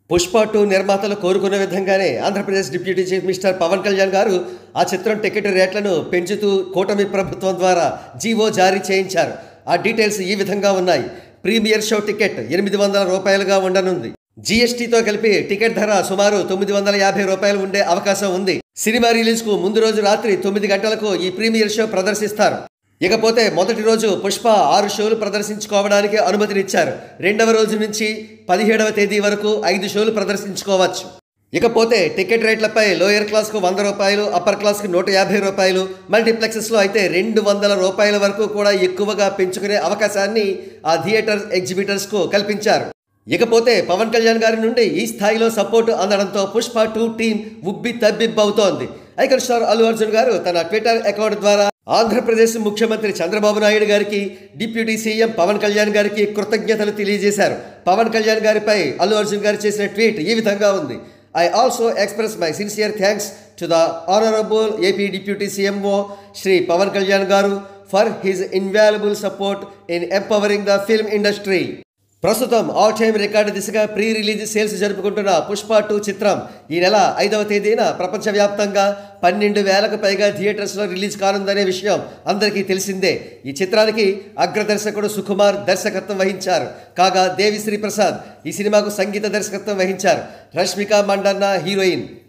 Pushpa two నిర్మాతలు కోరుకున్న విధంగానే Andhra Pradesh deputy chief minister Pawan Kalyan గారు ఆ చిత్రం టికెట్ రేట్లను పెంచుతూ కూటమి ప్రభుత్వం ద్వారా జీవో జారీ చేయించారు ఆ డీటెయిల్స్ ఈ విధంగా ఉన్నాయి ప్రీమియర్ షో టికెట్ ఎనిమిది వందల రూపాయలుగా ఉండనుంది జీఎస్టీతో కలిపి టికెట్ ధర సుమారు తొమ్మిది వందల యాభై రూపాయలు ఉండే అవకాశం ఉంది సినిమా రిలీజ్కు ముందు రోజు రాత్రి తొమ్మిది గంటలకు ఈ ప్రీమియర్ షో ప్రదర్శిస్తారు ఇకపోతే మొదటి రోజు పుష్ప ఆరు షోలు ప్రదర్శించుకోవడానికి అనుమతినిచ్చారు రెండవ రోజు నుంచి పదిహేడవ తేదీ వరకు ఐదు షోలు ప్రదర్శించుకోవచ్చు ఇకపోతే టికెట్ రేట్లపై లోయర్ క్లాస్కు వంద రూపాయలు అప్పర్ క్లాస్కి నూట యాభై రూపాయలు మల్టీప్లెక్సెస్లో అయితే రెండు వందల రూపాయల వరకు కూడా ఎక్కువగా పెంచుకునే అవకాశాన్ని ఆ థియేటర్ ఎగ్జిబిటర్స్కు కల్పించారు ఇకపోతే పవన్ కళ్యాణ్ గారి నుండి ఈ స్థాయిలో సపోర్టు అందడంతో పుష్ప టూ టీం ఉబ్బి తబ్బిబ్బవుతోంది ఐకన్ స్టార్ అల్లు అర్జున్ గారు తన ట్విట్టర్ అకౌంట్ ద్వారా ఆంధ్రప్రదేశ్ ముఖ్యమంత్రి చంద్రబాబు నాయుడు గారికి డిప్యూటీ సీఎం పవన్ కళ్యాణ్ గారికి కృతజ్ఞతలు తెలియజేశారు పవన్ కళ్యాణ్ గారిపై అల్లు అర్జున్ గారు చేసిన ట్వీట్ ఈ విధంగా ఉంది I also express my sincere thanks to the honourable AP deputy CMO Shri Pawan Kalyan garu for his invaluable support in empowering the film industry ప్రస్తుతం ఆల్ టైమ్ రికార్డు దిశగా ప్రీ రిలీజ్ సేల్స్ జరుపుకుంటున్న పుష్ప టూ చిత్రం ఈ నెల ఐదవ తేదీన ప్రపంచవ్యాప్తంగా పన్నెండు వేలకు పైగా థియేటర్స్లో రిలీజ్ కానుందనే విషయం అందరికీ తెలిసిందే ఈ చిత్రానికి అగ్రదర్శకుడు సుకుమార్ దర్శకత్వం వహించారు కాగా దేవిశ్రీ ప్రసాద్ ఈ సినిమాకు సంగీత దర్శకత్వం వహించారు రష్మిక మండన్న హీరోయిన్